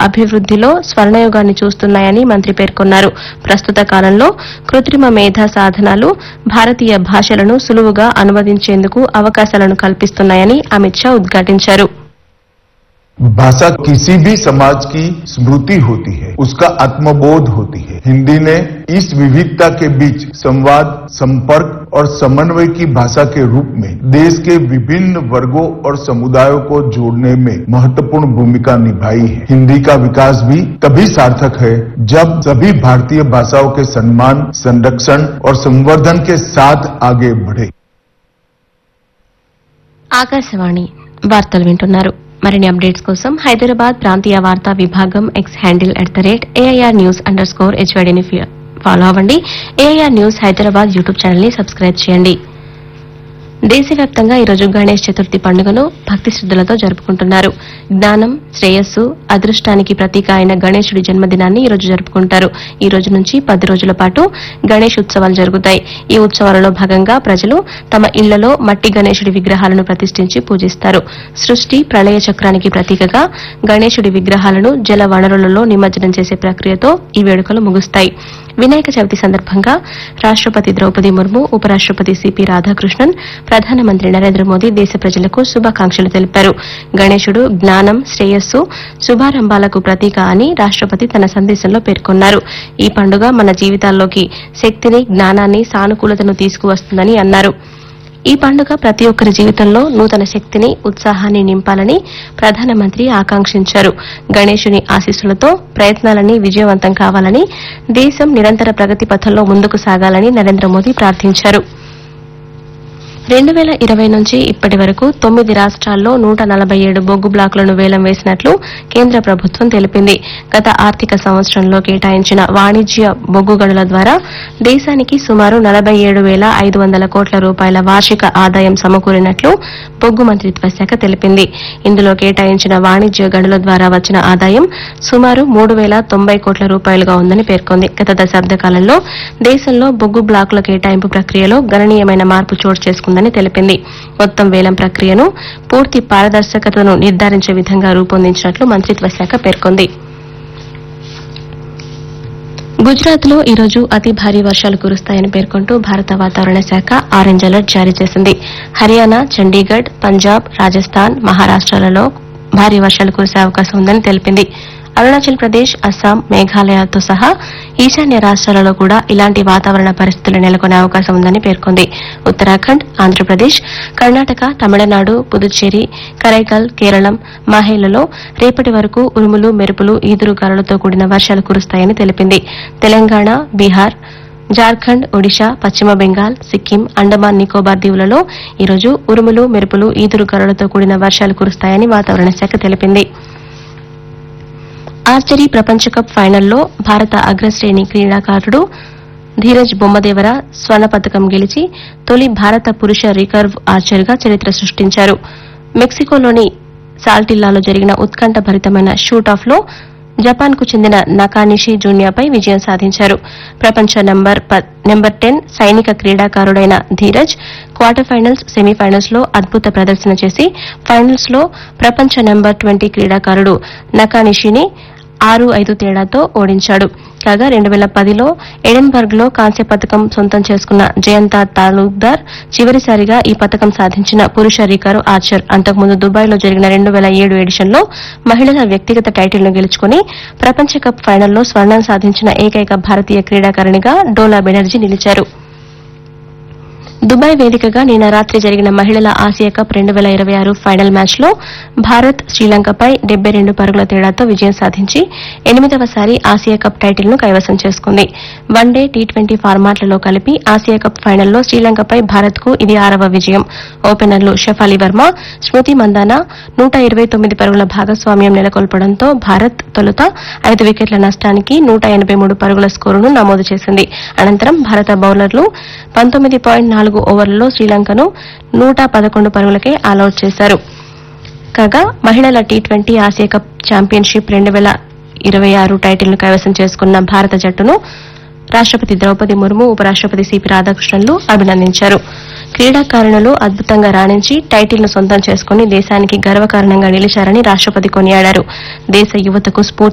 అభివృద్దిలో స్వర్ణయుగాన్ని చూస్తున్నాయని మంత్రి పేర్కొన్నారు ప్రస్తుత కాలంలో కృత్రిమ మేధా సాధనాలు భారతీయ భాషలను సులువుగా అనువదించేందుకు అవకాశాలను కల్పిస్తున్నాయని అమిత్ షా ఉద్ఘాటించారు भाषा किसी भी समाज की स्मृति होती है उसका आत्मबोध होती है हिंदी ने इस विविधता के बीच संवाद संपर्क और समन्वय की भाषा के रूप में देश के विभिन्न वर्गों और समुदायों को जोड़ने में महत्वपूर्ण भूमिका निभाई है हिंदी का विकास भी तभी सार्थक है जब सभी भारतीय भाषाओं के सम्मान संरक्षण और संवर्धन के साथ आगे बढ़े ఆకాశవాణి వార్తలు వింటున్నారు మరిన్ని అప్డేట్స్ కోసం హైదరాబాద్ ప్రాంతీయ వార్తా విభాగం X handle at the rate AIR news underscore స్కోర్ హెచ్వైడీని ఫాలో అవ్వండి AIR news Hyderabad YouTube channel ని సబ్స్క్రైబ్ చేయండి దేశవ్యాప్తంగా ఈరోజు గణేష్ చతుర్థి పండుగను భక్తి శ్రద్దలతో జరుపుకుంటున్నారు జ్ఞానం శ్రేయస్సు అదృష్టానికి ప్రతీక అయిన గణేశుడి జన్మదినాన్ని ఈ రోజు జరుపుకుంటారు ఈ రోజు నుంచి పది రోజుల పాటు గణేష్ ఉత్సవాలు జరుగుతాయి ఈ ఉత్సవాలలో భాగంగా ప్రజలు తమ ఇళ్లలో మట్టి గణేశుడి విగ్రహాలను ప్రతిష్ఠించి పూజిస్తారు సృష్టి ప్రళయ చక్రానికి ప్రతీకగా గణేశుడి విగ్రహాలను జల వనరులలో నిమజ్జనం చేసే ప్రక్రియతో ఈ వేడుకలు ముగుస్తాయి వినాయక చవితి సందర్భంగా రాష్టపతి ద్రౌపది ముర్ము ఉపరాష్టపతి సిపి రాధాకృష్ణన్ ప్రధానమంత్రి నరేంద్ర మోదీ దేశ ప్రజలకు శుభాకాంక్షలు తెలిపారు గణేశుడు జ్ఞానం శ్రేయస్సు శుభారంభాలకు ప్రతీక అని రాష్టపతి తన సందేశంలో పేర్కొన్నారు ఈ పండుగ మన జీవితాల్లోకి శక్తిని జ్ఞానాన్ని సానుకూలతను తీసుకువస్తుందని అన్నారు ఈ పండుగ ప్రతి ఒక్కరి జీవితంలో నూతన శక్తిని ఉత్సాహాన్ని నింపాలని ప్రధానమంత్రి ఆకాంక్షించారు గణేశుని ఆశీస్సులతో ప్రయత్నాలన్నీ విజయవంతం కావాలని దేశం నిరంతర ప్రగతి పథంలో ముందుకు సాగాలని నరేంద్ర మోదీ ప్రార్థించారు రెండు వేల ఇరవై నుంచి ఇప్పటి వరకు తొమ్మిది రాష్ట్రాల్లో నూట నలభై ఏడు బొగ్గు బ్లాకులను వేలం వేసినట్లు కేంద్ర ప్రభుత్వం తెలిపింది గత ఆర్థిక సంవత్సరంలో కేటాయించిన వాణిజ్య బొగ్గు గనుల ద్వారా దేశానికి సుమారు నలభై ఏడు వేల ఐదు వందల కోట్ల రూపాయల వార్షిక ఆదాయం సమకూరినట్లు బొగ్గు మంత్రిత్వ శాఖ తెలిపింది ఇందులో కేటాయించిన వాణిజ్య గనుల ద్వారా వచ్చిన ఆదాయం సుమారు మూడు వేల తొంభై కోట్ల రూపాయలుగా ఉందని పేర్కొంది గత దశాబ్ద కాలంలో దేశంలో బొగ్గు బ్లాకుల కేటాయింపు ప్రక్రియలో గణనీయమైన మార్పు చోటు చేసుకుందని తెలిపింది మొత్తం వేలం ప్రక్రియను పూర్తి పారదర్శకతను నిర్ధారించే విధంగా రూపొందించినట్లు మంత్రిత్వ శాఖ పేర్కొంది గుజరాత్ లో ఈరోజు అతి భారీ వర్షాలు కురుస్తాయని పేర్కొంటూ భారత వాతావరణ శాఖ ఆరెంజ్ అలర్ట్ జారీ చేసింది హర్యానా చండీగఢ్ పంజాబ్ రాజస్థాన్ మహారాష్ట్రాలలో భారీ వర్షాలు కురిసే అవకాశం ఉందని తెలిపింది అరుణాచల్ ప్రదేశ్ అస్సాం మేఘాలయతో సహా ఈశాన్య రాష్ట్రాలలో కూడా ఇలాంటి వాతావరణ పరిస్థితులు నెలకొనే అవకాశం ఉందని పేర్కొంది ఉత్తరాఖండ్ ఆంధ్రప్రదేశ్ కర్ణాటక తమిళనాడు పుదుచ్చేరి కరైకల్ కేరళం మాహేలలో రేపటి వరకు ఉరుములు మెరుపులు ఈదురుగాలులతో కూడిన వర్షాలు కురుస్తాయని తెలిపింది తెలంగాణ బీహార్ జార్ఖండ్ ఒడిశా పశ్చిమ బెంగాల్ సిక్కిం అండమాన్ నికోబార్ దీవులలో ఈరోజు ఉరుములు మెరుపులు ఈదురుగాలులతో కూడిన వర్షాలు కురుస్తాయని వాతావరణ శాఖ తెలిపింది ఆర్చరీ ప్రపంచ కప్ ఫైనల్లో భారత అగ్రశ్రేణి క్రీడాకారుడు ధీరజ్ బొమ్మదేవర స్వర్ణ పథకం గెలిచి తొలి భారత పురుష రికర్వ్ ఆర్చర్గా చరిత్ర సృష్టించారు మెక్సికోలోని సాల్టిల్లాలో జరిగిన ఉత్కంఠభరితమైన షూటాఫ్ లో జపాన్ కు చెందిన నకానిషి జూనియాపై విజయం సాధించారు ప్రపంచ నంబర్ ప- నెంబర్ టెన్ సైనిక క్రీడాకారుడైన ధీరజ్ క్వార్టర్ ఫైనల్స్ సెమీఫైనల్స్ లో అద్భుత ప్రదర్శన చేసి ఫైనల్స్ లో ప్రపంచ నెంబర్ ట్వంటీ క్రీడాకారుడు నకానిషిని ఆరు ఐదు తేడాతో ఓడించాడు కాగా రెండు వేల పదిలో ఎడెన్బర్గ్ లో కాంస్య పథకం సొంతం చేసుకున్న జయంత తాలూక్దార్ చివరిసారిగా ఈ పథకం సాధించిన పురుష రికరు ఆర్చర్ అంతకుముందు దుబాయ్ లో జరిగిన రెండు వేల ఏడు ఎడిషన్ లో మహిళల వ్యక్తిగత టైటిల్ ను గెలుచుకుని ప్రపంచ కప్ ఫైనల్లో స్వర్ణం సాధించిన ఏకైక భారతీయ క్రీడాకారిణిగా డోలా బెనర్జీ నిలిచారు దుబాయ్ వేదికగా నిన్న రాత్రి జరిగిన మహిళల ఆసియా కప్ రెండు వేల ఇరవై ఆరు ఫైనల్ మ్యాచ్ లో భారత్ శ్రీలంకపై డెబ్బై రెండు పరుగుల తేడాతో విజయం సాధించి ఎనిమిదవసారి ఆసియా కప్ టైటిల్ ను కైవసం చేసుకుంది వన్డే టీ ట్వంటీ ఫార్మాట్లలో కలిపి ఆసియా కప్ ఫైనల్లో శ్రీలంకపై భారత్ కు ఇది ఆరవ విజయం ఓపెనర్లు షఫాలి వర్మ స్మృతి మందాన నూట ఇరవై తొమ్మిది పరుగుల భాగస్వామ్యం నెలకొల్పడంతో భారత్ తొలుత ఐదు వికెట్ల నష్టానికి నూట ఎనబై మూడు పరుగుల స్కోరును నమోదు చేసింది అనంతరం భారత బౌలర్లు పంతొమ్మిది పాయింట్ నాలుగు ఓవర్లలో శ్రీలంకను నూట పదకొండు పరుగులకే ఆలౌట్ చేశారు కాగా మహిళల T twenty Asia cup championship రెండు వేల ఇరవై ఆరు టైటిల్ను కైవసం చేసుకున్న భారత జట్టును రాష్టపతి ద్రౌపది ముర్ము ఉపరాష్టపతి సిపి రాధాకృష్ణన్లు అభినందించారు క్రీడాకారుణులు అద్భుతంగా రాణించి టైటిల్ను సొంతం చేసుకుని దేశానికి గర్వకారణంగా నిలిచారని రాష్టపతి కొనియాడారు దేశ యువతకు స్ఫూర్తి